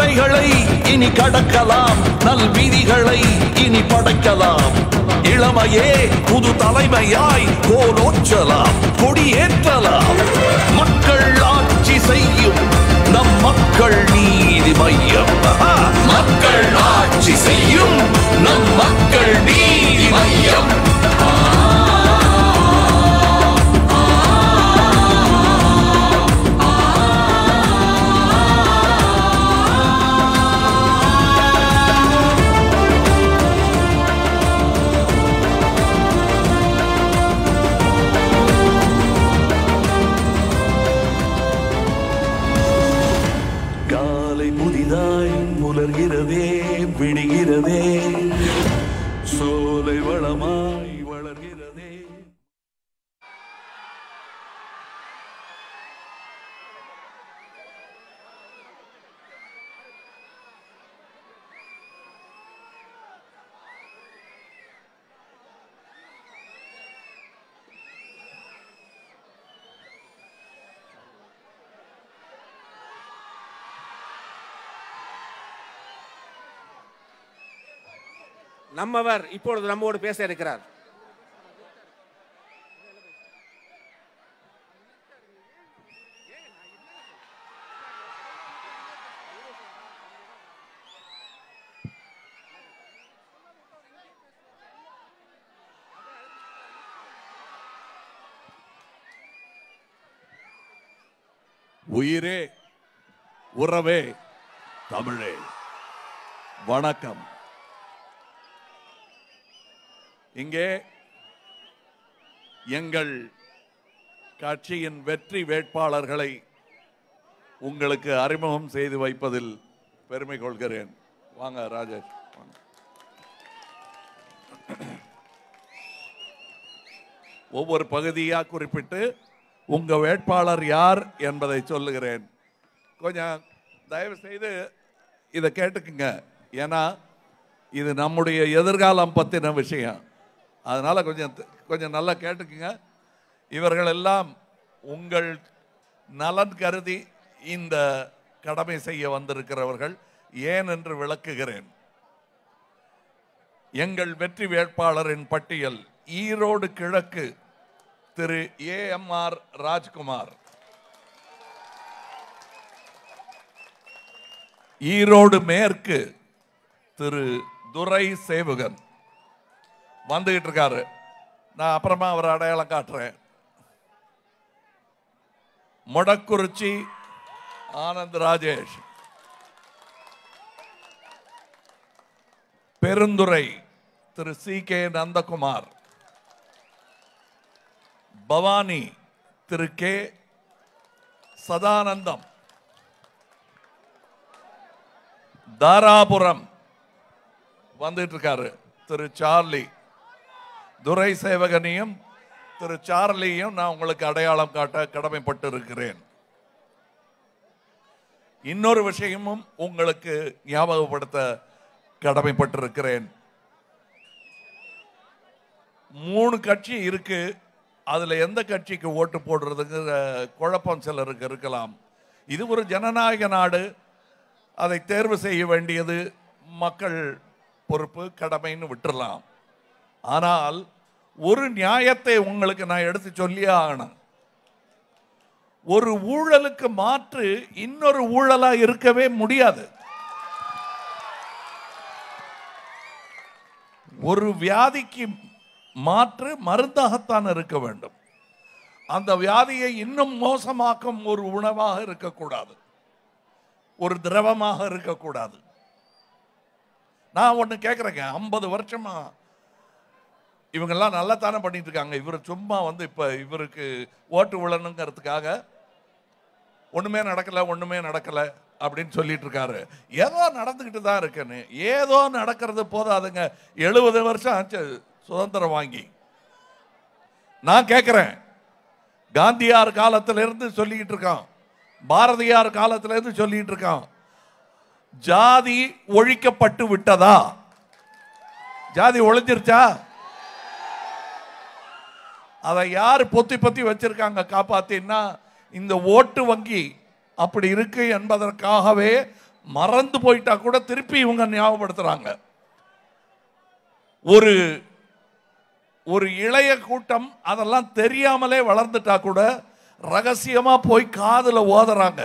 தடைகளை இனி கடக்கலாம் நல் விதிகளை இனி படைக்கலாம் இளமையே புது தலைமையாய் கோலோச்சலாம் கொடியேற்றலாம் மக்கள் ஆட்சி செய்யும் நம் மக்கள் நீதி மையம் ஆஹா! மக்கள் ஆட்சி செய்யும் நம் மக்கள் நீதி மையம் காலை புதிதாய் புலர்கிறதே விடுகிறதே சோலை வளமாய் வளர்கிறதே நம்மவர் இப்பொழுது நம்மோடு பேச இருக்கிறார் உயிரே உறவே தமிழே வணக்கம் இங்கே எங்கள் கட்சியின் வெற்றி வேட்பாளர்களை உங்களுக்கு அறிமுகம் செய்து வைப்பதில் பெருமை கொள்கிறேன் வாங்க ராஜேஷ் வாங்க. ஒவ்வொரு பகுதியா குறிப்பிட்டு உங்க வேட்பாளர் யார் என்பதை சொல்லுகிறேன் கொஞ்சம் தயவு செய்து இதை கேட்டுக்குங்க ஏன்னா இது நம்முடைய எதிர்காலம் பற்றின விஷயம் அதனால கொஞ்சம் கொஞ்சம் நல்லா கேட்டுக்குங்க இவர்கள் எல்லாம் உங்கள் நலன் கருதி இந்த கடமை செய்ய வந்திருக்கிறவர்கள் ஏன் என்று விளக்குகிறேன் எங்கள் வெற்றி வேட்பாளரின் பட்டியல் ஈரோடு கிழக்கு Thiru A M R Rajkumar Erode மேற்கு திரு துரை சேவுகன் வந்துகிட்டு இருக்காரு நான் அப்புறமா அவர் அடையாளம் காட்டுறேன் Modakurichi Anand Rajesh Perundurai Thiru C K Nandakumar Bhavani Thiru K Sadanandam Dharapuram வந்துட்டு இருக்காரு திரு சார்லி துரை சேவகனையும் திரு சார்லியும் நான் உங்களுக்கு அடையாளம் காட்ட கடமைப்பட்டு இருக்கிறேன் இன்னொரு விஷயமும் உங்களுக்கு ஞாபகப்படுத்த கடமைப்பட்டிருக்கிறேன் மூணு கட்சி இருக்கு அதுல எந்த கட்சிக்கு ஓட்டு போடுறதுங்கிற குழப்பம் சிலருக்கு இருக்கலாம் இது ஒரு ஜனநாயக நாடு அதை தேர்வு செய்ய வேண்டியது மக்கள் பொறுப்பு கடமைன்னு விட்டுறலாம் ஆனால் ஒரு நியாயத்தை உங்களுக்கு நான் எடுத்து சொல்லியே ஆகணும் ஒரு ஊழலுக்கு மாற்று இன்னொரு ஊழலா இருக்கவே முடியாது ஒரு வியாதிக்கு மாற்று மருந்தாகத்தான் இருக்க வேண்டும் அந்த வியாதியை இன்னும் மோசமாக்கும் ஒரு உணவாக இருக்கக்கூடாது ஒரு திரவமாக இருக்கக்கூடாது நான் ஒன்று கேட்குறேங்க ஐம்பது வருஷமா இவங்கெல்லாம் நல்லா தானே பண்ணிட்டு இருக்காங்க இவர் சும்மா வந்து இப்போ இவருக்கு ஓட்டு விழணுங்கிறதுக்காக ஒண்ணுமே நடக்கல ஒண்ணுமே நடக்கல அப்படின்னு சொல்லிட்டு இருக்காரு ஏதோ நடந்துக்கிட்டு தான் இருக்குன்னு ஏதோ நடக்கிறது போதாதுங்க எழுபது வருஷம் ஆச்சு சுதந்திரம் வாங்கி நான் கேட்கிறேன் காந்தியார் காலத்துல இருந்து சொல்லிக்கிட்டு இருக்கான் பாரதியார் காலத்துல இருந்து சொல்லிட்டு இருக்கான் ஜாதி ஒழிக்கப்பட்டு விட்டதா ஜாதி ஒழிஞ்சிருச்சா அதை யார் பொத்தி பொத்தி வச்சிருக்காங்க காப்பாத்தின்னா இந்த ஓட்டு வங்கி அப்படி இருக்கு என்பதற்காகவே மறந்து போயிட்டா கூட திருப்பி இவங்க ஞாபகப்படுத்துறாங்க ஒரு ஒரு இளைய கூட்டம் அதெல்லாம் தெரியாமலே வளர்ந்துட்டா கூட ரகசியமா போய் காதுல ஓதுறாங்க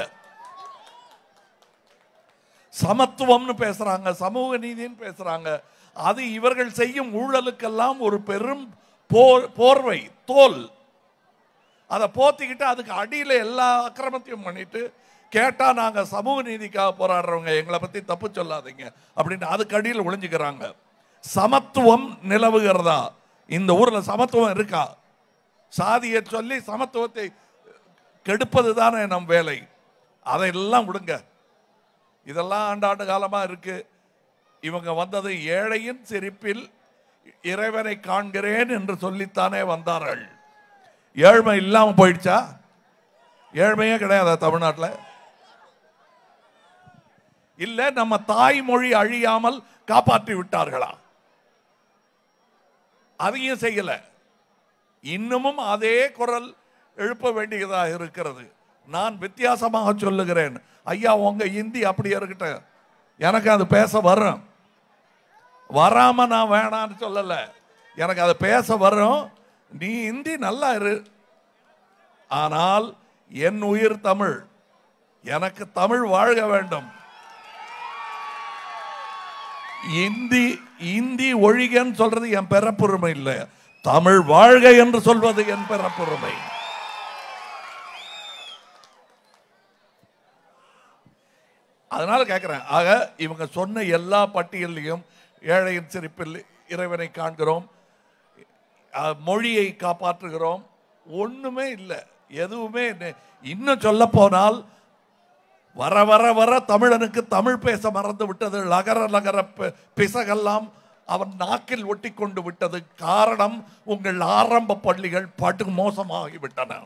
சமத்துவம்னு பேசுறாங்க சமூக நீதின்னு பேசுறாங்க அது இவர்கள் செய்யும் ஊழலுக்கெல்லாம் ஒரு பெரும் போர் போர்வை தோல் அதை போத்திக்கிட்டு அதுக்கு அடியில எல்லா அக்கிரமத்தையும் பண்ணிட்டு கேட்டா நாங்க சமூக நீதிக்காக போராடுறவங்க எங்களை பத்தி தப்பு சொல்லாதீங்க அப்படின்னு அதுக்கு அடியில் ஒளிஞ்சுக்கிறாங்க சமத்துவம் நிலவுகிறதா இந்த ஊர்ல சமத்துவம் இருக்கா சாதியை சொல்லி சமத்துவத்தை கெடுப்பது தானே நம் வேலை அதையெல்லாம் விடுங்க இதெல்லாம் ஆண்டாண்டு காலமா இருக்கு இவங்க வந்தது ஏழையின் சிரிப்பில் இறைவனை காண்கிறேன் என்று சொல்லித்தானே வந்தார்கள் ஏழ்மை இல்லாம போயிடுச்சா ஏழ்மையே கிடையாதா தமிழ்நாட்டில் இல்ல நம்ம தாய்மொழி அழியாமல் காப்பாற்றி விட்டார்களா அதையும் செய்யல இன்னமும் அதே குரல் எழுப்ப வேண்டியதாக இருக்கிறது நான் வித்தியாசமாக சொல்லுகிறேன் ஐயா உங்க இந்தி அப்படி இருக்கட்டும் எனக்கு அது பேச வரும் வராம நான் வேணான்னு சொல்லல எனக்கு அது பேச வரும் நீ இந்தி நல்லா இரு ஆனால் என் உயிர் தமிழ் எனக்கு தமிழ் வாழ்க வேண்டும் இந்தி இந்தி ஒழிகன்னு சொல்றது என் பிறப்புரிமை இல்லை தமிழ் வாழ்க என்று சொல்வது என் பிறப்புரிமை அதனால கேட்கிறேன் ஆக இவங்க சொன்ன எல்லா பட்டியலையும் ஏழையின் சிரிப்பில் இறைவனை காண்கிறோம் அஹ், மொழியை காப்பாற்றுகிறோம் ஒண்ணுமே இல்லை எதுவுமே இல்லை. இன்னும் சொல்ல போனால் வர வர வர தமிழனுக்கு தமிழ் பேச மறந்து விட்டது லகர லகர பி- பிசகெல்லாம் அவன் நாக்கில் ஒட்டி கொண்டு விட்டது காரணம் உங்கள் ஆரம்ப பள்ளிகள் படு மோசமாகி விட்டன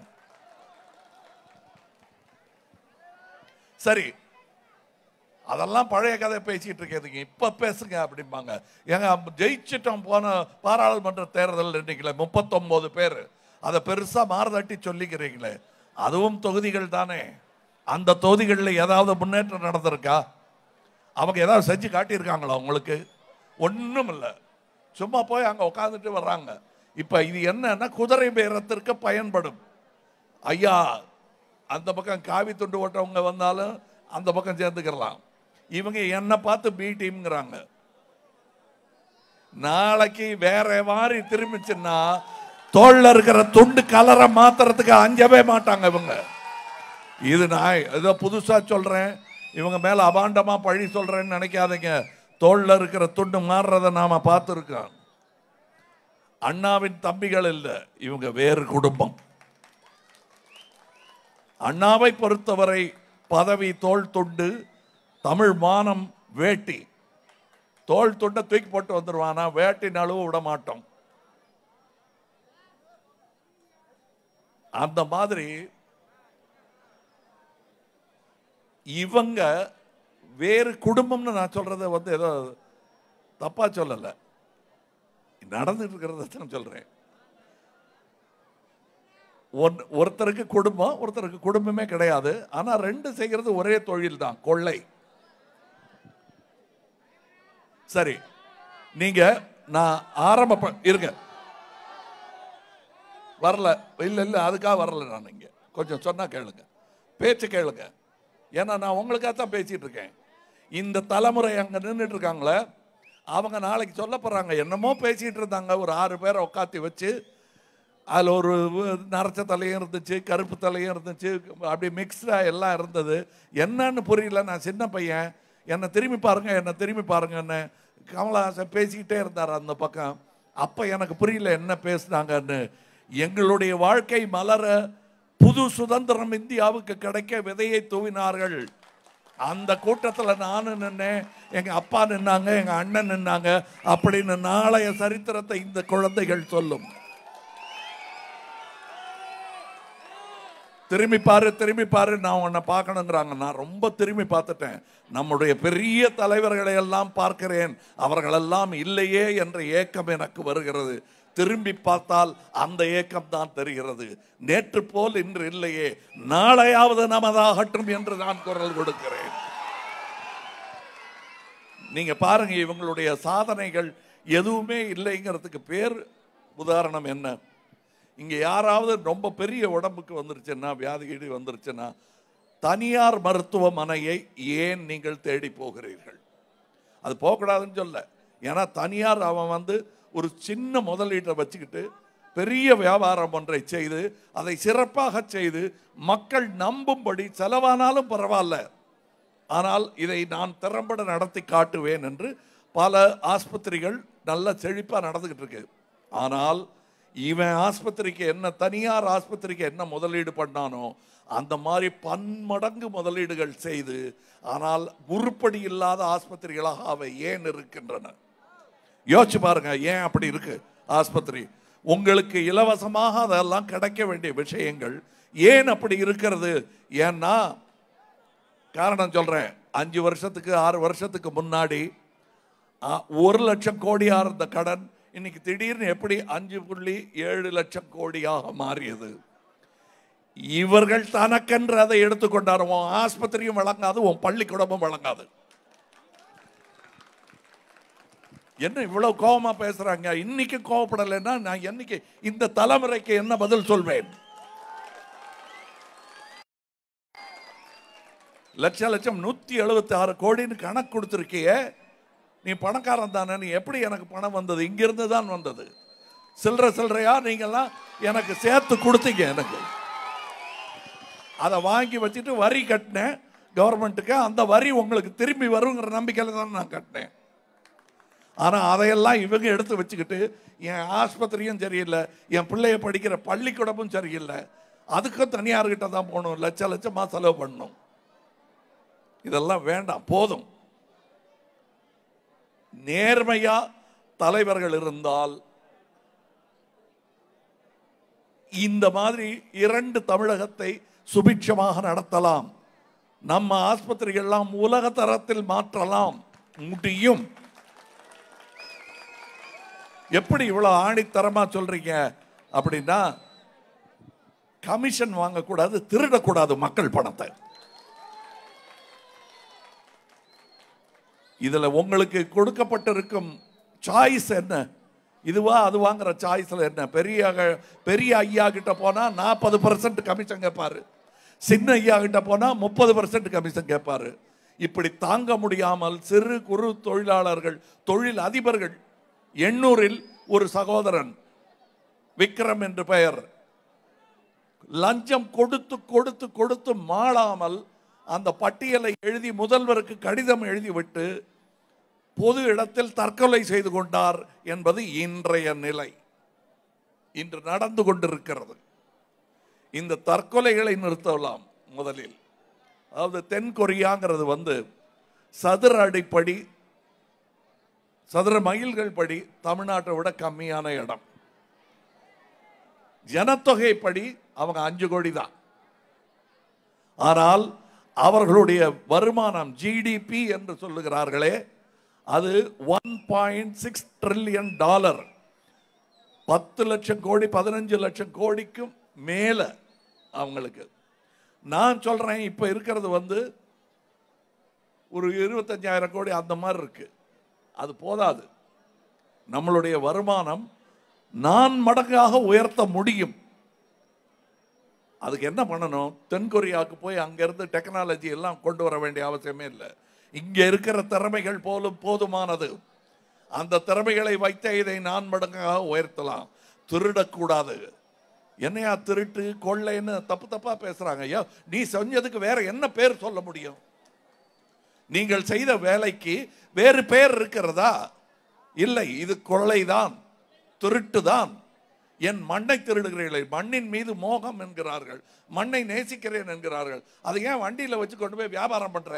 சரி அதெல்லாம் பழைய கதை பேசிட்டு இருக்கிறதுங்க இப்ப பேசுங்க அப்படிம்பாங்க ஏங்க ஜெயிச்சிட்டோம் போன பாராளுமன்ற தேர்தல் இன்னைக்குல முப்பத்தொன்பது பேர் அதை பெருசா மாறுதட்டி சொல்லிக்கிறீங்களே அதுவும் தொகுதிகள் தானே அந்த தொகுதிகளில் ஏதாவது முன்னேற்றம் நடந்திருக்கா அவங்க ஏதாவது செஞ்சு காட்டியிருக்காங்களா உங்களுக்கு ஒன்றும் இல்லை சும்மா போய் அங்கே உட்காந்துட்டு வர்றாங்க இப்போ இது என்னன்னா குதிரை பேரத்திற்கு பயன்படும் ஐயா அந்த பக்கம் காவி துண்டு ஓட்டவங்க வந்தாலும் அந்த பக்கம் சேர்ந்துக்கிறலாம் இவங்க என்ன பார்த்து பி டீம்ங்கிறாங்க நாளைக்கு வேற மாதிரி திரும்பிச்சுன்னா தோல்ல இருக்கிற துண்டு கலரை மாத்துறதுக்கு அஞ்சவே மாட்டாங்க இவங்க இது நான் ஏதோ புதுசா சொல்றேன் இவங்க மேல அபாண்டமா பழி சொல்றேன்னு நினைக்காதீங்க தோல்ல இருக்கிற துண்டு மாறுறத நாம பார்த்துருக்கோம் அண்ணாவின் தம்பிகள் இல்லை இவங்க வேறு குடும்பம் அண்ணாவை பொறுத்தவரை பதவி தோல் துண்டு தமிழ் மானம் வேட்டி தோல் துண்டை தூக்கி போட்டு வந்துருவானா வேட்டி நழுவ விட மாட்டோம் அந்த மாதிரி இவங்க வேறு குடும்பம்னு நான் சொல்றத வந்து ஏதோ தப்பா சொல்லல நடந்துட்டு இருக்கிறத தான் சொல்றேன் ஒன்- ஒருத்தருக்கு குடும்பம் ஒருத்தருக்கு குடும்பமே கிடையாது ஆனா ரெண்டு செய்கிறது ஒரே தொழில் தான் கொள்ளை சரி நீங்க நான் ஆரம்ப ப- இருங்க வரல இல்ல இல்ல அதுக்காக வரல நான் இங்க கொஞ்சம் சொன்னா கேளுங்க பேச்சு கேளுங்க ஏன்னா நான் உங்களுக்காக தான் பேசிட்டு இருக்கேன் இந்த தலைமுறை அங்க நின்றுட்டு இருக்காங்களே அவங்க நாளைக்கு சொல்ல போறாங்க என்னமோ பேசிட்டு இருந்தாங்க ஒரு ஆறு பேரை உட்காத்தி வச்சு அதில் ஒரு நரைச்ச தலையும் இருந்துச்சு கருப்பு தலையும் இருந்துச்சு அப்படி மிக்ஸ்டாக எல்லாம் இருந்தது என்னன்னு புரியல நான் சின்ன பையன் என்னை திரும்பி பாருங்க என்னை திரும்பி பாருங்கன்னு கமலஹாசன் பேசிக்கிட்டே இருந்தார் அந்த பக்கம் அப்போ எனக்கு புரியல என்ன பேசுனாங்கன்னு எங்களுடைய வாழ்க்கை மலர புது சுதந்திரம் இந்தியாவுக்கு கிடைக்க விதையை தூவினார்கள் அந்த கூட்டத்துல நானும் நின்னேன் எங்க அப்பா நின்னாங்க எங்க அண்ணன் நின்னாங்க அப்படின்னு நாளைய சரித்திரத்தை இந்த குழந்தைகள் சொல்லும் திரும்பி பாரு திரும்பி பாரு நான் உன்னை பார்க்கணுங்கிறாங்க நான் ரொம்ப திரும்பி பார்த்துட்டேன் நம்முடைய பெரிய தலைவர்களை எல்லாம் பார்க்கிறேன் அவர்களெல்லாம் இல்லையே என்ற ஏக்கம் எனக்கு வருகிறது திரும்பி பார்த்தால் அந்த ஏக்கம் தான் தெரிகிறது நேற்று போல் இன்று இல்லையே நாளையாவது நமதாகட்டும் என்று நான் குரல் கொடுக்கிறேன் நீங்க பாருங்க இவங்களுடைய சாதனைகள் எதுவுமே இல்லைங்கிறதுக்கு பேர் உதாரணம் என்ன இங்க யாராவது ரொம்ப பெரிய உடம்புக்கு வந்துருச்சுன்னா வியாதி கீடி வந்துருச்சுன்னா தனியார் மருத்துவமனையை ஏன் நீங்கள் தேடி போகிறீர்கள் அது போகக்கூடாதுன்னு சொல்ல ஏன்னா தனியார் அவன் வந்து ஒரு சின்ன முதலீட்டை வச்சுக்கிட்டு பெரிய வியாபாரம் ஒன்றை செய்து அதை சிறப்பாக செய்து மக்கள் நம்பும்படி செலவானாலும் பரவாயில்ல ஆனால் இதை நான் திறம்பட நடத்தி காட்டுவேன் என்று பல ஆஸ்பத்திரிகள் நல்ல செழிப்பாக நடந்துக்கிட்டு இருக்கு ஆனால் இவன் ஆஸ்பத்திரிக்கு என்ன தனியார் ஆஸ்பத்திரிக்கு என்ன முதலீடு பண்ணானோ அந்த மாதிரி பன்மடங்கு முதலீடுகள் செய்து ஆனால் உருப்படி இல்லாத ஆஸ்பத்திரிகளாக அவை ஏன் இருக்கின்றன யோசிச்சு பாருங்க ஏன் அப்படி இருக்கு ஆஸ்பத்திரி உங்களுக்கு இலவசமாக அதெல்லாம் கிடைக்க வேண்டிய விஷயங்கள் ஏன் அப்படி இருக்கிறது ஏன்னா காரணம் சொல்றேன் அஞ்சு வருஷத்துக்கு ஆறு வருஷத்துக்கு முன்னாடி ஆ, ஒரு லட்சம் கோடியா இருந்த கடன் இன்னைக்கு திடீர்னு எப்படி அஞ்சு புள்ளி ஏழு லட்சம் கோடியாக மாறியது இவர்கள் தனக்கென்று அதை எடுத்துக்கொண்டார் உன் ஆஸ்பத்திரியும் வழங்காது உன் பள்ளிக்கூடமும் வழங்காது என்ன இவ்வளவு கோபமா பேசுறாங்க இன்னைக்கு கோவப்படலைன்னா நான் என்னைக்கு இந்த தலைமுறைக்கு என்ன பதில் சொல்வேன் லட்ச லட்சம் நூத்தி எழுபத்தி ஆறு கோடின்னு கணக்கு கொடுத்துருக்கிய நீ பணக்காரன் தானே நீ எப்படி எனக்கு பணம் வந்தது இங்கிருந்து தான் வந்தது சில்லற சில்லறையா நீங்கெல்லாம் எனக்கு சேர்த்து கொடுத்தீங்க எனக்கு அதை வாங்கி வச்சுட்டு வரி கட்டினேன் கவர்மெண்ட்டுக்கு அந்த வரி உங்களுக்கு திரும்பி வருங்கிற நம்பிக்கையில தான் நான் கட்டினேன் ஆனா அதையெல்லாம் இவங்க எடுத்து வச்சுக்கிட்டு என் ஆஸ்பத்திரியும் சரியில்லை என் பிள்ளைய படிக்கிற பள்ளிக்கூடமும் சரியில்லை அதுக்கும் தனியார்கிட்ட தான் போகணும் லட்ச லட்சமா செலவு பண்ணணும் இதெல்லாம் வேண்டாம் போதும் நேர்மையா தலைவர்கள் இருந்தால் இந்த மாதிரி இரண்டு தமிழகத்தை சுபிட்சமாக நடத்தலாம் நம்ம ஆஸ்பத்திரிகள்லாம் உலக தரத்தில் மாற்றலாம் முடியும் எப்படி இவ்வளவு ஆணித்தரமா சொல்றீங்க அப்படின்னா கமிஷன் வாங்கக்கூடாது திருடக்கூடாது மக்கள் பணத்தை இதுல உங்களுக்கு கொடுக்கப்பட்டிருக்கும் சாய்ஸ் என்ன இதுவா அது வாங்குற சாய்ஸ்ல என்ன பெரிய அக- பெரிய ஐயா கிட்ட போனா நாற்பது பர்சன்ட் கமிஷன் கேட்பாரு சின்ன ஐயா கிட்ட போனா முப்பது பர்சன்ட் கமிஷன் கேட்பாரு இப்படி தாங்க முடியாமல் சிறு குறு தொழிலாளர்கள் தொழில் அதிபர்கள் எண்ணூரில் ஒரு சகோதரன் விக்ரம் என்று பெயர் லஞ்சம் கொடுத்து கொடுத்து கொடுத்து மாளாமல் அந்த பட்டியலை எழுதி முதல்வருக்கு கடிதம் எழுதிவிட்டு பொது இடத்தில் தற்கொலை செய்து கொண்டார் என்பது இன்றைய நிலை இன்று நடந்து கொண்டிருக்கிறது இந்த தற்கொலைகளை நிறுத்தலாம் முதலில் அதாவது தென் கொரியாங்கிறது வந்து சதுர அடிப்படி சதுர மைல்கள் படி தமிழ்நாட்டை விட கம்மியான இடம் ஜனத்தொகை படி அவங்க அஞ்சு கோடி தான் ஆனால் அவர்களுடைய வருமானம் ஜிடிபி என்று சொல்லுகிறார்களே அது one point six trillion dollar பத்து லட்சம் கோடி பதினஞ்சு லட்சம் கோடிக்கும் மேல அவங்களுக்கு நான் சொல்றேன் இப்ப இருக்கிறது வந்து ஒரு இருபத்தஞ்சாயிரம் கோடி அந்த மாதிரி இருக்கு அது போதாது நம்மளுடைய வருமானம் நான் மடங்காக உயர்த்த முடியும் அதுக்கு என்ன பண்ணணும் தென்கொரியாவுக்கு போய் அங்கிருந்து டெக்னாலஜி எல்லாம் கொண்டு வர வேண்டிய அவசியமே இல்லை இங்க இருக்கிற திறமைகள் போலும் போதுமானது அந்த திறமைகளை வைத்த இதை நான் மடங்காக உயர்த்தலாம் திருடக்கூடாது என்னையா திருட்டு கொள்ளைன்னு தப்பு தப்பா பேசுறாங்க ஐயா நீ செஞ்சதுக்கு வேற என்ன பேர் சொல்ல முடியும் நீங்கள் செய்த வேலைக்கு வேறு பேர் இருக்கிறதா இல்லை இது கொள்ளைதான் திருட்டுதான் என் மண்ணை திருடுகிறீர்களே மண்ணின் மீது மோகம் என்கிறார்கள் மண்ணை நேசிக்கிறேன் என்கிறார்கள் அதை ஏன் வண்டியில வச்சு கொண்டு போய் வியாபாரம் பண்ற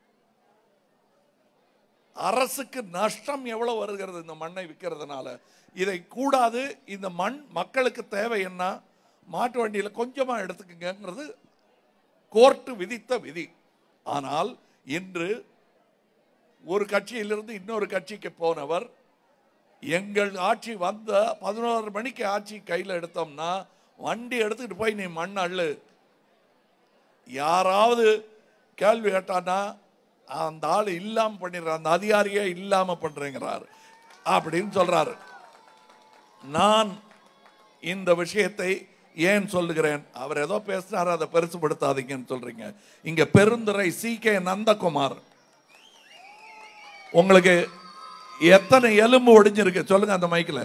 அரசுக்கு நஷ்டம் எவ்வளவு வருகிறது இந்த மண்ணை விற்கிறதுனால இதை கூடாது இந்த மண் மக்களுக்கு தேவை என்ன மாட்டு வண்டியில கொஞ்சமா எடுத்துக்கங்கிறது கோர்ட்டு விதித்த விதி ஆனால் இன்று ஒரு கட்சியிலிருந்து இன்னொரு கட்சிக்கு போனவர் எங்கள் ஆட்சி வந்த பதினோரு மணிக்கு ஆட்சி கையில் எடுத்தோம்னா வண்டி எடுத்துக்கிட்டு போய் நீ மண் அள்ளு யாராவது கேள்வி கேட்டானா அந்த ஆள் இல்லாம பண்ணிடுறார் அந்த அதிகாரியே இல்லாம பண்றேங்கிறார் அப்படின்னு சொல்றாரு நான் இந்த விஷயத்தை ஏன் சொல்லுகிறேன் அவர் ஏதோ பேசினார் அதை பெருசுபடுத்தாதீங்கன்னு சொல்றீங்க இங்க பெருந்துறை சி கே நந்தகுமார் உங்களுக்கு எத்தனை எலும்பு ஒடிஞ்சிருக்கு சொல்லுங்க அந்த மைக்கில்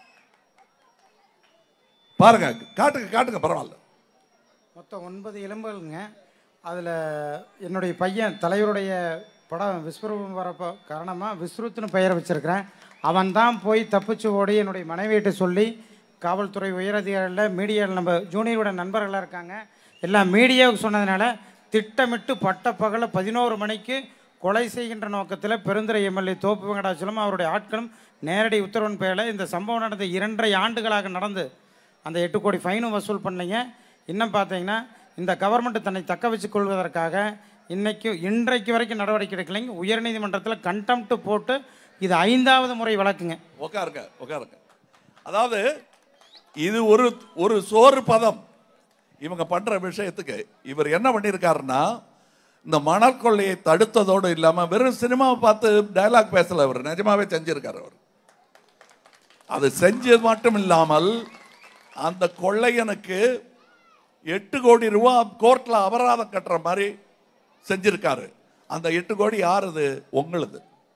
பாருங்க காட்டுங்க காட்டுங்க பரவாயில்ல மொத்தம் ஒன்பது எலும்புகளுங்க அதில் என்னுடைய பையன் தலைவருடைய படம் விஸ்வரூபம் வரப்போ காரணமாக விஸ்ருத்னு பெயரை வச்சுருக்கிறேன் அவன் தான் போய் தப்பிச்சு ஓடி என்னுடைய மனைவியிட்ட சொல்லி காவல்துறை உயரதிகாரியில் மீடியாவில் நம்ம ஜூனியரோட நண்பர்களாக இருக்காங்க எல்லாம் மீடியாவுக்கு சொன்னதுனால திட்டமிட்டு பட்ட பகல பதினோரு மணிக்கு கொலை செய்கின்ற நோக்கத்தில் பெருந்துறை எம்எல்ஏ தோப்பு வெங்கடாச்சலம் அவருடைய ஆட்களும் நேரடி உத்தரவின் பெயரில் இந்த சம்பவம் நடந்த இரண்டரை ஆண்டுகளாக நடந்து அந்த எட்டு கோடி ஃபைனும் வசூல் பண்ணலைங்க இன்னும் பார்த்தீங்கன்னா இந்த கவர்மெண்ட் தன்னை தக்க வச்சுக் கொள்வதற்காக இன்னைக்கு இன்றைக்கு வரைக்கும் நடவடிக்கை எடுக்கலைங்க உயர்நீதிமன்றத்தில் கண்டெம்ட் போட்டு இது ஐந்தாவது முறை வழக்குங்க உட்காருங்க உட்காருங்க அதாவது இது ஒரு ஒரு சோறு பதம் இவங்க பண்ற விஷயத்துக்கு இவர் என்ன பண்ணியிருக்காருன்னா இந்த மணல் கொள்ளையை தடுத்ததோடு இல்லாம வெறும் சினிமாவை பார்த்து டயலாக் பேசல அவர் நிஜமாவே செஞ்சிருக்காரு அவர் அது செஞ்சது மட்டும் இல்லாமல் அந்த கொள்ளையனுக்கு எட்டு கோடி ரூபா கோர்ட்ல அபராதம் கட்டுற மாதிரி செஞ்சிருக்காரு அந்த எட்டு கோடி யாருது உங்களுது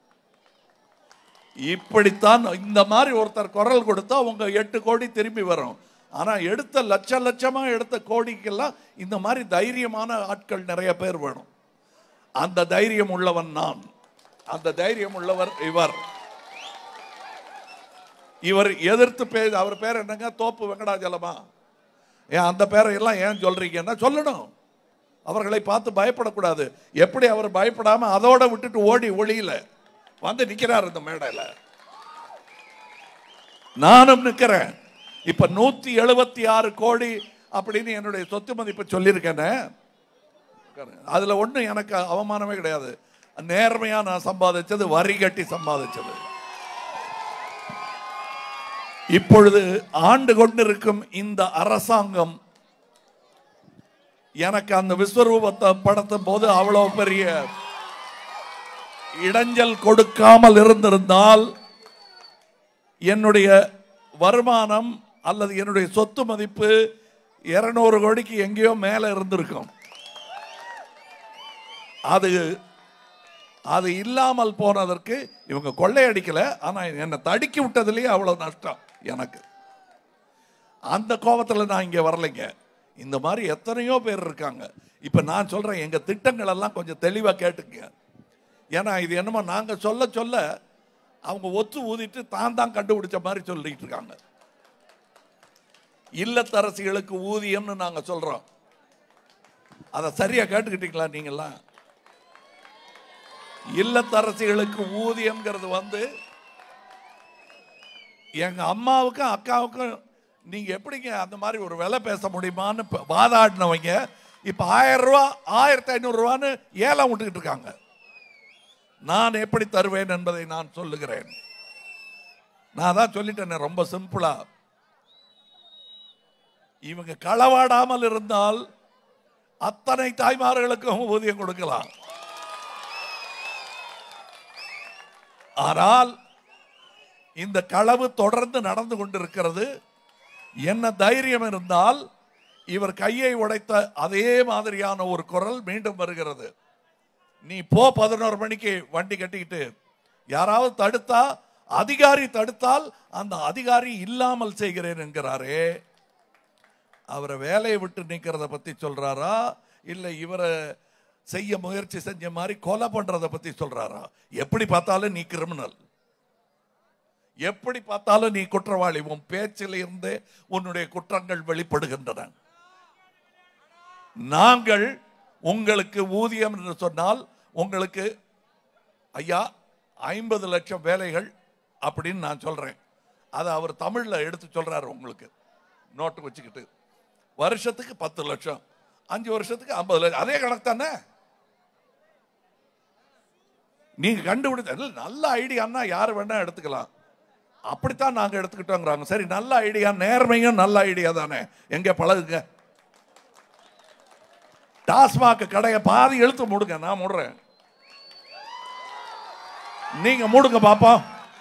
இப்படித்தான் இந்த மாதிரி ஒருத்தர் குரல் கொடுத்தா உங்க எட்டு கோடி திரும்பி வரும் ஆனா எடுத்த லட்ச லட்சமா எடுத்த கோடிக்கெல்லாம் இந்த மாதிரி தைரியமான ஆட்கள் நிறைய பேர் வேணும் அந்த தைரியம் உள்ளவன் நான் அந்த தைரியம் உள்ளவர் இவர் இவர் எதிர்த்து பே அவர் பேர் என்னங்க தோப்பு வெங்கடாஜலமா ஏன் அந்த பேரை எல்லாம் ஏன் சொல்றீங்கன்னா சொல்லணும் அவர்களை பார்த்து பயப்படக்கூடாது எப்படி அவர் பயப்படாம அதோட விட்டுட்டு ஓடி ஒளியில வந்து நிக்கிறார் இந்த மேடையில நானும் நிக்கிறேன் இப்ப நூத்தி எழுபத்தி ஆறு கோடி அப்படின்னு என்னுடைய சொத்து மதிப்பை சொல்லியிருக்கேனே அதுல ஒண்ணும் எனக்கு அவமானமே கிடையாது நேர்மையா நான் சம்பாதிச்சது வரி கட்டி சம்பாதிச்சது இப்பொழுது ஆண்டு கொண்டிருக்கும் இந்த அரசாங்கம் எனக்கு அந்த விஸ்வரூபத்தை படத்தும் போது அவ்வளவு பெரிய இடைஞ்சல் கொடுக்காமல் இருந்திருந்தால் என்னுடைய வருமானம் அல்லது என்னுடைய சொத்து மதிப்பு இருநூறு கோடிக்கு எங்கேயோ மேல இருந்திருக்கும் அது அது இல்லாமல் போனதற்கு இவங்க கொள்ளையடிக்கல ஆனா என்னை தடுக்கி விட்டதுலயே அவ்வளவு நஷ்டம் எனக்கு அந்த கோபத்துல நான் இங்க வரலைங்க இந்த மாதிரி எத்தனையோ பேர் இருக்காங்க இப்ப நான் சொல்றேன் எங்க திட்டங்கள் எல்லாம் கொஞ்சம் தெளிவா கேட்டுக்கங்க ஏன்னா இது என்னமோ நாங்க சொல்ல சொல்ல அவங்க ஒத்து ஊதிட்டு தான் தான் கண்டுபிடிச்ச மாதிரி சொல்லிட்டு இருக்காங்க இல்லத்தரசிகளுக்கு ஊதியம்னு நாங்க சொல்றோம் அதை சரியா கேட்டுக்கிட்டீங்களா நீங்கெல்லாம் இல்லத்தரசிகளுக்கு ஊதியம்ங்கிறது வந்து எங்க அம்மாவுக்கும் அக்காவுக்கும் நீங்க எப்படிங்க அந்த மாதிரி ஒரு விலை பேச முடியுமான்னு ப- வாதாடினவங்க இப்ப ஆயிரம் ரூபா ஆயிரத்தி ஐநூறு ரூபான்னு ஏலம் விட்டுக்கிட்டு இருக்காங்க நான் எப்படி தருவேன் என்பதை நான் சொல்லுகிறேன் நான் தான் சொல்லிட்டேனே ரொம்ப சிம்பிளா இவங்க களவாடாமல் இருந்தால் அத்தனை தாய்மார்களுக்கும் ஊதியம் கொடுக்கலாம் ஆனால் இந்த களவு தொடர்ந்து நடந்து கொண்டிருக்கிறது என்ன தைரியம் இருந்தால் இவர் கையை உடைத்த அதே மாதிரியான ஒரு குரல் மீண்டும் வருகிறது நீ போ பதினோரு மணிக்கு வண்டி கட்டிக்கிட்டு யாராவது தடுத்தா அதிகாரி தடுத்தால் அந்த அதிகாரி இல்லாமல் செய்கிறேன் என்கிறாரே அவரை வேலையை விட்டு நிக்கிறத பத்தி சொல்றாரா இல்ல இவரை செய்ய முயற்சி செஞ்ச மாதிரி கொலை பண்றத பத்தி சொல்றாரா எப்படி பார்த்தாலும் நீ கிரிமினல் எப்படி பார்த்தாலும் நீ குற்றவாளி உன் பேச்சில் இருந்தே உன்னுடைய குற்றங்கள் வெளிப்படுகின்றன நாங்கள் உங்களுக்கு ஊதியம் என்று சொன்னால் உங்களுக்கு ஐயா ஐம்பது லட்சம் வேலைகள் அப்படின்னு நான் சொல்றேன் அதை அவர் தமிழ்ல எடுத்து சொல்றாரு உங்களுக்கு நோட்டு வச்சுக்கிட்டு வருஷத்துக்கு பத்து லட்சம் அஞ்சு வருஷத்துக்கு ஐம்பது லட்சம் அதே கணக்கு தானே நீங்க கண்டுபிடித்த இல்ல, நல்ல ஐடியான்னா யார் வேணா எடுத்துக்கலாம் அப்படித்தான் நாங்க எடுத்துக்கிட்டோங்கிறாங்க சரி நல்ல ஐடியா நேர்மையும் நல்ல ஐடியா தானே எங்க பழகுங்க டாஸ்மாக் கடையை பாதி இழுத்து மூடுங்க நான் மூடுறேன் நீங்க மூடுங்க பாப்போம்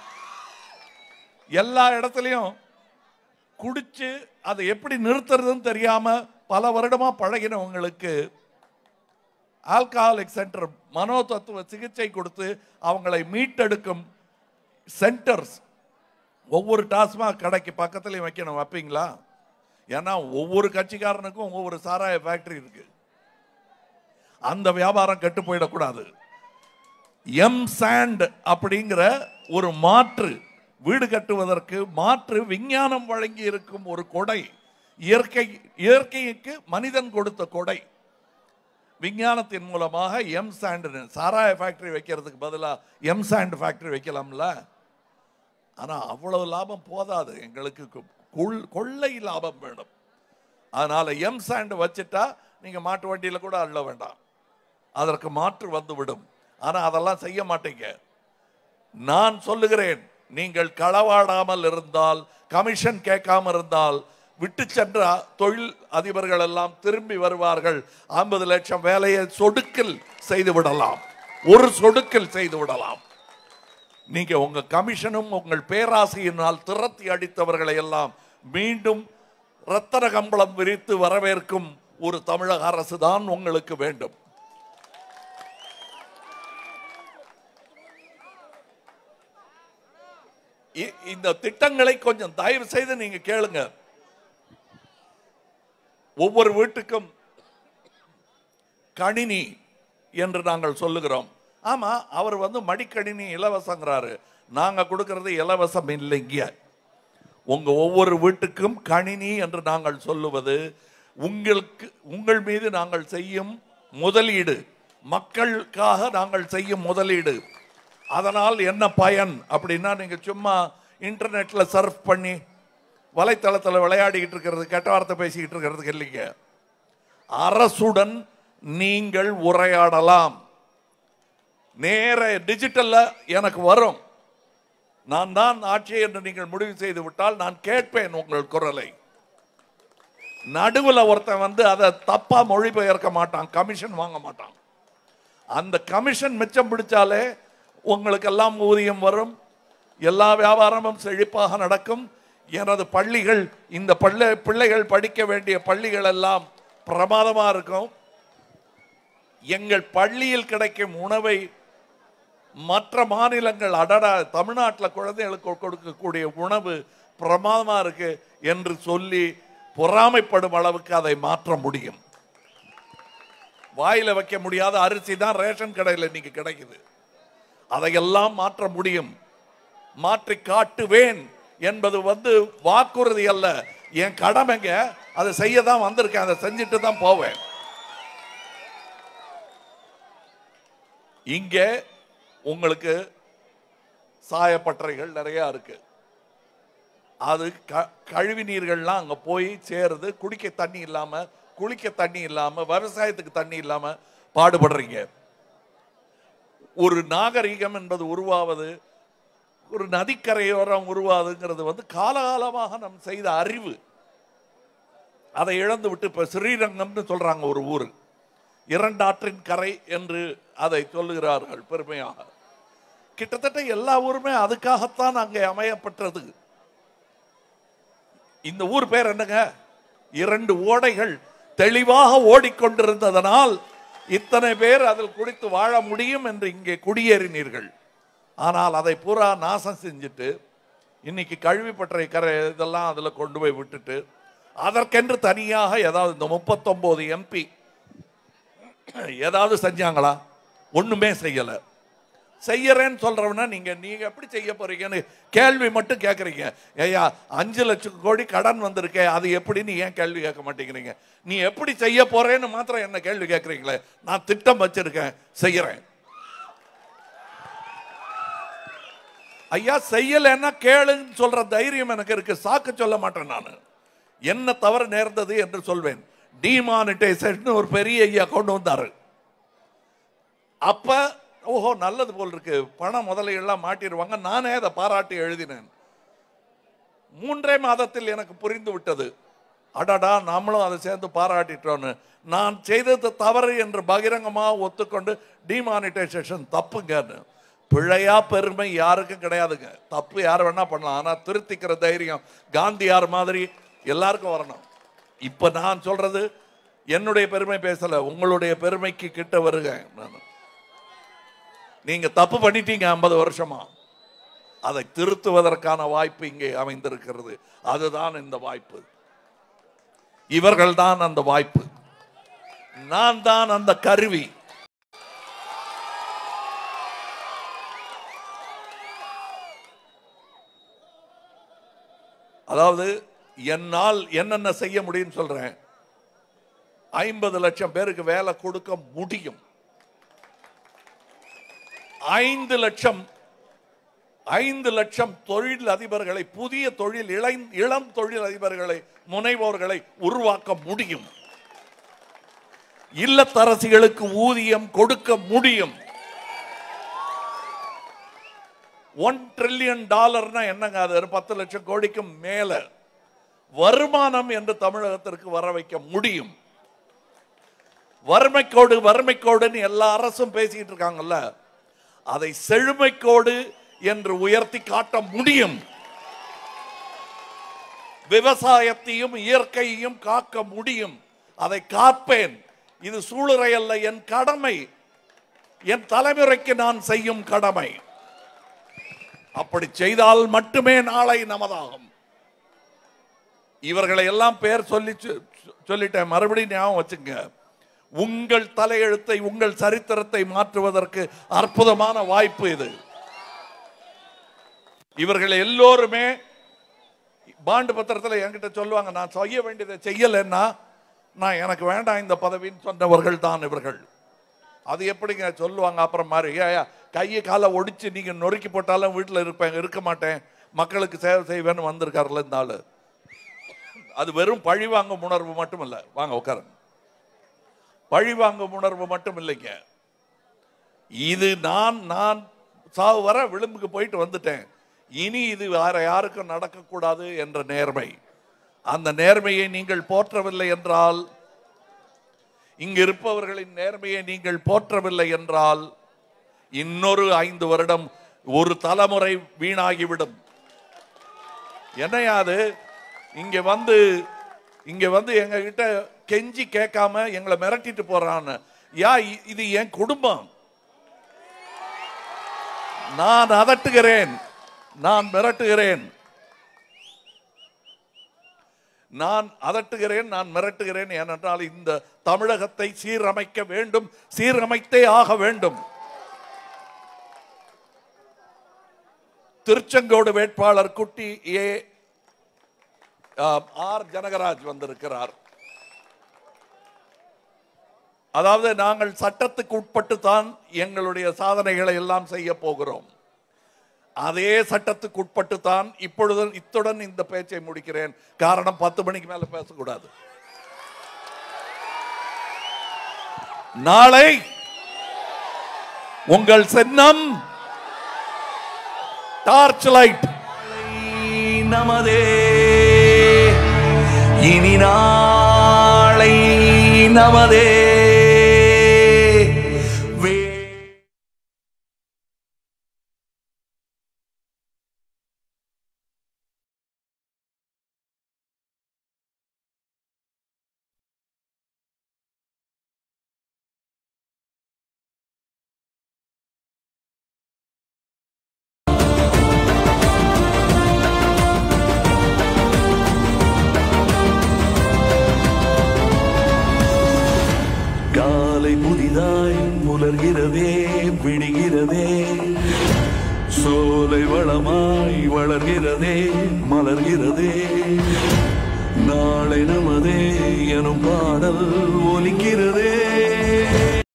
எல்லா இடத்துலையும் குடிச்சு அதை எப்படி நிறுத்துறதுன்னு தெரியாம பல வருடமா பழகினவங்களுக்கு ஆல்கஹாலிக் சென்டர் மனோ தத்துவ சிகிச்சை கொடுத்து அவங்களை மீட்டெடுக்கும் சென்டர்ஸ் ஒவ்வொரு டாஸ்மாக் கடைக்கு பக்கத்துலயும் வைக்கணும் வைப்பீங்களா ஏன்னா ஒவ்வொரு கட்சிக்காரனுக்கும் ஒவ்வொரு சாராய ஃபேக்டரி இருக்கு அந்த வியாபாரம் கெட்டு போயிடக்கூடாது எம் சாண்ட் அப்படிங்கிற ஒரு மாற்று வீடு கட்டுவதற்கு மாற்று விஞ்ஞானம் வழங்கி இருக்கும் ஒரு கொடை இயற்கை இயற்கைக்கு மனிதன் கொடுத்த கொடை விஞ்ஞானத்தின் மூலமாக எம் சாண்ட் சாராய ஃபேக்டரி வைக்கிறதுக்கு பதிலாக எம் சாண்ட் ஃபேக்டரி வைக்கலாம்ல ஆனா அவ்வளவு லாபம் போதாது எங்களுக்கு கொ- கொள்- கொள்ளை லாபம் வேணும் அதனால எம் சாண்ட் வச்சுட்டா நீங்க மாட்டு வண்டியில கூட அள்ள வேண்டாம் அதற்கு மாற்று வந்து விடும் ஆனா அதெல்லாம் செய்ய மாட்டீங்க நான் சொல்லுகிறேன் நீங்கள் களவாடாமல் இருந்தால் கமிஷன் கேட்காம இருந்தால் விட்டு சென்ற தொழில் அதிபர்கள் எல்லாம் திரும்பி வருவார்கள் ஐம்பது லட்சம் வேலையை சொடுக்கில் செய்து விடலாம் ஒரு சொடுக்கில் செய்து விடலாம் நீங்க உங்க கமிஷனும் உங்கள் பேராசையினால் திரத்தி அடித்தவர்களை எல்லாம் மீண்டும் ரத்தன கம்பளம் விரித்து வரவேற்கும் ஒரு தமிழக அரசு தான் உங்களுக்கு வேண்டும் இ- இந்த திட்டங்களை கொஞ்சம் தயவு செய்து நீங்க கேளுங்க ஒவ்வொரு வீட்டுக்கும் கணினி என்று நாங்கள் சொல்லுகிறோம் ஆமா அவர் வந்து மடிக்கணினி இலவசங்கிறாரு நாங்க கொடுக்கிறது இலவசம் இல்லைங்க உங்க ஒவ்வொரு வீட்டுக்கும் கணினி என்று நாங்கள் சொல்லுவது உங்களுக்கு உங்கள் மீது நாங்கள் செய்யும் முதலீடு மக்களுக்காக நாங்கள் செய்யும் முதலீடு அதனால் என்ன பயன் அப்படின்னா நீங்க சும்மா இன்டர்நெட்ல சர்ஃப் பண்ணி வலைத்தளத்தில் விளையாடிக்கிட்டு இருக்கிறது கெட்ட வார்த்தை பேசிக்கிட்டு இருக்கிறதுக்கு இல்லைங்க அரசுடன் நீங்கள் உரையாடலாம் நேர டிஜிட்டல்ல எனக்கு வரும் நான் தான் ஆட்சி என்று நீங்கள் முடிவு செய்து விட்டால் நான் கேட்பேன் உங்கள் குரலை நடுவுல ஒருத்தன் வந்து அதை தப்பா மொழிபெயர்க்க மாட்டான் கமிஷன் வாங்க மாட்டான் அந்த கமிஷன் மிச்சம் பிடிச்சாலே உங்களுக்கு எல்லாம் ஊதியம் வரும் எல்லா வியாபாரமும் செழிப்பாக நடக்கும் எனது பள்ளிகள் இந்த பள்ளி பிள்ளைகள் படிக்க வேண்டிய பள்ளிகள் எல்லாம் பிரமாதமா இருக்கும் எங்கள் பள்ளியில் கிடைக்கும் உணவை மற்ற மாநிலங்கள் அடடா தமிழ்நாட்டில் குழந்தைகளுக்கு கொடுக்கக்கூடிய உணவு பிரமாதமா இருக்கு என்று சொல்லி பொறாமைப்படும் அளவுக்கு அதை மாற்ற முடியும் வாயில வைக்க முடியாத அரிசி தான் ரேஷன் கடையில் இன்னைக்கு கிடைக்குது அதையெல்லாம் மாற்ற முடியும் மாற்றி காட்டுவேன் என்பது வந்து வாக்குறுதி அல்ல என் கடமைங்க அதை செய்ய தான் வந்திருக்கேன் அதை செஞ்சுட்டு தான் போவேன் இங்கே உங்களுக்கு சாயப்பட்டறைகள் நிறைய இருக்கு அது க கழிவு நீர்கள்லாம் அங்க போய் சேருது குடிக்க தண்ணி இல்லாம குளிக்க தண்ணி இல்லாம விவசாயத்துக்கு தண்ணி இல்லாம பாடுபடுறீங்க ஒரு நாகரிகம் என்பது உருவாவது ஒரு நதிக்கரையோரம் உருவாதுங்கிறது வந்து காலகாலமாக நம் செய்த அறிவு அதை இழந்து விட்டு இப்ப ஸ்ரீரங்கம்னு சொல்றாங்க ஒரு ஊர் இரண்டாற்றின் கரை என்று அதை சொல்லுகிறார்கள் பெருமையாக கிட்டத்தட்ட எல்லா ஊருமே அதுக்காகத்தான் அங்கே அமையப்பட்டது இந்த ஊர் பேர் என்னங்க இரண்டு ஓடைகள் தெளிவாக ஓடிக்கொண்டிருந்ததனால் இத்தனை பேர் அதில் குடித்து வாழ முடியும் என்று இங்கே குடியேறினீர்கள் ஆனால் அதை பூரா நாசம் செஞ்சுட்டு இன்னைக்கு கழுவிப்பற்றை கரை இதெல்லாம் அதில் கொண்டு போய் விட்டுட்டு அதற்கென்று தனியாக ஏதாவது இந்த முப்பத்தொன்பது எம்பி ஏதாவது செஞ்சாங்களா ஒண்ணுமே செய்யல செய்யறேன்னு சொல்றவனா நீங்க நீங்க எப்படி செய்ய போறீங்கன்னு கேள்வி மட்டும் கேட்குறீங்க ஐயா அஞ்சு லட்சம் கோடி கடன் வந்திருக்கே அது எப்படின்னு ஏன் கேள்வி கேட்க மாட்டேங்கிறீங்க நீ எப்படி செய்ய போறேன்னு மாத்திரம் என்ன கேள்வி கேட்குறீங்களே நான் திட்டம் வச்சிருக்கேன் செய்யறேன் ஐயா செய்யலைன்னா கேளுன்னு சொல்ற தைரியம் எனக்கு இருக்கு சாக்கு சொல்ல மாட்டேன் நான் என்ன தவறு நேர்ந்தது என்று சொல்வேன் டிமானிட்டைசேஷன் ஒரு பெரிய ஐயா கொண்டு வந்தாரு அப்ப ஓஹோ நல்லது போல் இருக்கு பண முதலையெல்லாம் மாட்டிடுவாங்க நானே அதை பாராட்டி எழுதினேன் மூன்றே மாதத்தில் எனக்கு புரிந்து விட்டது அடடா நாமளும் அதை சேர்ந்து பாராட்டிட்டோன்னு நான் செய்தது தவறு என்று பகிரங்கமாக ஒத்துக்கொண்டு டிமானிட்டைசேஷன் தப்புங்கன்னு பிழையா பெருமை யாருக்கும் கிடையாதுங்க தப்பு யார் வேணா பண்ணலாம் ஆனா திருத்திக்கிற தைரியம் காந்தியார் மாதிரி எல்லாருக்கும் வரணும் இப்ப நான் சொல்றது என்னுடைய பெருமை பேசல உங்களுடைய பெருமைக்கு கிட்ட வருக நான் நீங்க தப்பு பண்ணிட்டீங்க ஐம்பது வருஷமா அதை திருத்துவதற்கான வாய்ப்பு இங்கே அமைந்திருக்கிறது அதுதான் இந்த வாய்ப்பு இவர்கள் தான் அந்த வாய்ப்பு நான் தான் அந்த கருவி அதாவது என்னால் என்னென்ன செய்ய முடியும்னு சொல்றேன் ஐம்பது லட்சம் பேருக்கு வேலை கொடுக்க முடியும் ஐந்து லட்சம் ஐந்து லட்சம் தொழில் அதிபர்களை புதிய தொழில் இளை இளம் தொழில் அதிபர்களை முனைவோர்களை உருவாக்க முடியும் இல்லத்தரசிகளுக்கு ஊதியம் கொடுக்க முடியும் ஒன் ட்ரில்லியன் டாலர்னா என்னங்க அது ஒரு பத்து லட்சம் கோடிக்கு மேல வருமானம் என்று தமிழகத்திற்கு வர வைக்க முடியும் வறுமைக்கோடு வறுமைக்கோடுன்னு எல்லா அரசும் பேசிக்கிட்டு இருக்காங்கல்ல அதை செழுமைக்கோடு என்று உயர்த்தி காட்ட முடியும் விவசாயத்தையும் இயற்கையையும் காக்க முடியும் அதை காப்பேன் இது சூளுரை அல்ல என் கடமை என் தலைமுறைக்கு நான் செய்யும் கடமை அப்படி செய்தால் மட்டுமே நாளை நமதாகும் இவர்களை எல்லாம் பேர் சொல்லி சொ- சொல்லிட்டேன் மறுபடியும் ஞாபகம் வச்சுங்க உங்கள் தலையெழுத்தை உங்கள் சரித்திரத்தை மாற்றுவதற்கு அற்புதமான வாய்ப்பு இது இவர்கள் எல்லோருமே பாண்டு பத்திரத்தில் என்கிட்ட சொல்லுவாங்க நான் செய்ய வேண்டியதை செய்யலைன்னா நான் எனக்கு வேண்டாம் இந்த பதவின்னு சொன்னவர்கள் தான் இவர்கள் அது எப்படிங்க சொல்லுவாங்க அப்புறம் மாதிரி ஏயா கையை காலை ஒடிச்சு நீங்க நொறுக்கி போட்டாலும் வீட்டில் இருப்பேன் இருக்க மாட்டேன் மக்களுக்கு சேவை செய்வேன்னு வந்திருக்காருல இந்த ஆளு அது வெறும் பழி வாங்கும் உணர்வு மட்டும் இல்லை வாங்க உட்காருங்க பழி வாங்கும் உணர்வு மட்டும் இல்லைங்க இது நான் நான் சாவு வர விளிம்புக்கு போயிட்டு வந்துட்டேன் இனி இது வேற யாருக்கும் நடக்கக்கூடாது என்ற நேர்மை அந்த நேர்மையை நீங்கள் போற்றவில்லை என்றால் இங்கு இருப்பவர்களின் நேர்மையை நீங்கள் போற்றவில்லை என்றால் இன்னொரு ஐந்து வருடம் ஒரு தலைமுறை வீணாகிவிடும் என்னையா அது இங்க வந்து இங்க வந்து எங்க கிட்ட கெஞ்சி கேட்காம எங்களை மிரட்டிட்டு போறான்னு யா இ- இது என் குடும்பம் நான் அதட்டுகிறேன் நான் மிரட்டுகிறேன் நான் அதட்டுகிறேன் நான் மிரட்டுகிறேன் ஏனென்றால் இந்த தமிழகத்தை சீரமைக்க வேண்டும் சீரமைத்தே ஆக வேண்டும் திருச்செங்கோடு வேட்பாளர் குட்டி ஏ ஆம், ஆர் ஜனகராஜ் வந்திருக்கிறார் அதாவது நாங்கள் சட்டத்துக்கு உட்பட்டு தான் எங்களுடைய சாதனைகளை எல்லாம் செய்ய போகிறோம் அதே சட்டத்துக்கு உட்பட்டு தான் இப்பொழுது இத்துடன் இந்த பேச்சை முடிக்கிறேன் காரணம் பத்து மணிக்கு மேல பேசக்கூடாது நாளை உங்கள் சின்னம் டார்ச் லைட் நமதே இனி நாளை நமதே வே காலை புதிதாய் புலர்கிறதே விடுகிறதே சோலை வளமாய் வளர்கிறதே மலர்கிறதே நாளை நமதே எனும் பாடல் ஒலிக்கிறதே